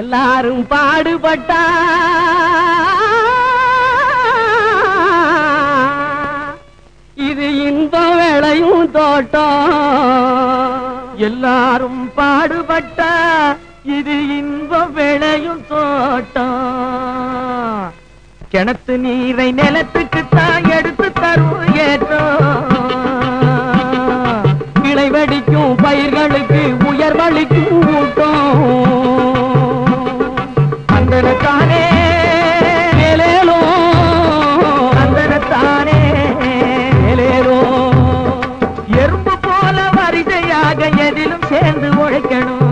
எல்லாரும் பாடுபட்டா இது இன்பம் விளையும் தோட்டம் எல்லாரும் பாடுபட்ட இது இன்பம் விளையும் தோட்டம் கிணத்து நீரை நிலத்துக்கு தான் எடுத்து தரும் ஏற்றம் கிளை வெடிக்கும் பயிர்களுக்கு உயர்வளிக்கும் ஊட்டம் அந்தனத்தானே மேலேலோ அந்தனத்தானே மேலேலோ எறும்பு போல வரிசையாக எதிலும் சேர்ந்து உழைக்கணும்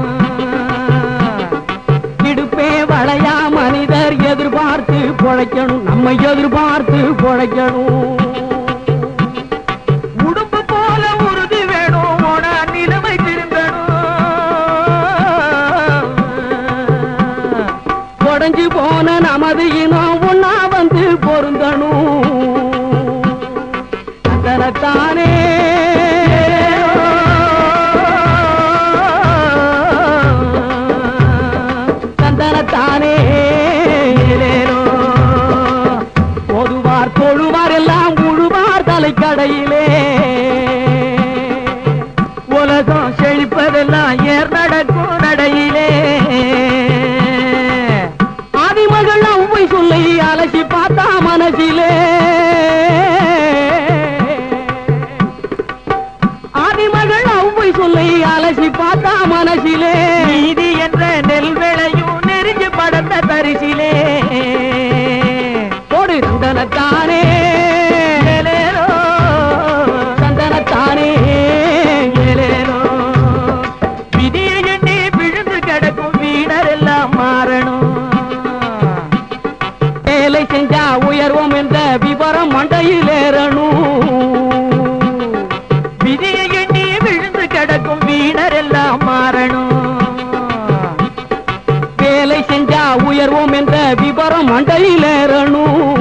இடுப்பே வளையா மனிதர் எதிர்பார்த்து பொழைக்கணும் நம்ம எதிர்பார்த்து பொழைக்கணும் உடுப்பு போல உறுதி வேணும் ஓனா நிலைமை திரும்பணும் உடஞ்சு போன நமது இனம் ஒன்னா வந்து பொருந்தணும் அதனத்தானே தந்தனத்தானே ஏலேலோ. ஓதுவார் தொழுவார் எல்லாம் உழுவார் தலைக்கடையிலே உலகம் செழிப்பதெல்லாம் ஏர் நடக்கும் நடையிலே ஆதிமகள் அவ்வை சொல்லி அலசி பார்த்தா மனசிலே ஆதிமகள் அவ்வை சொல்லி அலசி பார்த்தா மனசிலே நீதி என்ற நெல் விளையும் நெருங்கி படந்த பரிசிலே போடு தந்தனத்தானே ஏலேலோ, தந்தனத்தானே ஏலேலோ. விதியை எண்ணி விழுந்து கிடக்கும் வீணர் எல்லாம் மாறணும் வேலை செஞ்சா உயர்வோம் என்ற விவரம் மண்டையில் ஏறணும் விதியை எண்ணி விழுந்து கிடக்கும் வீணர் எல்லாம் மாறணும் வேலை செஞ்சா உயர்வோம் என்ற விவரம் மண்டையில் ஏறணும்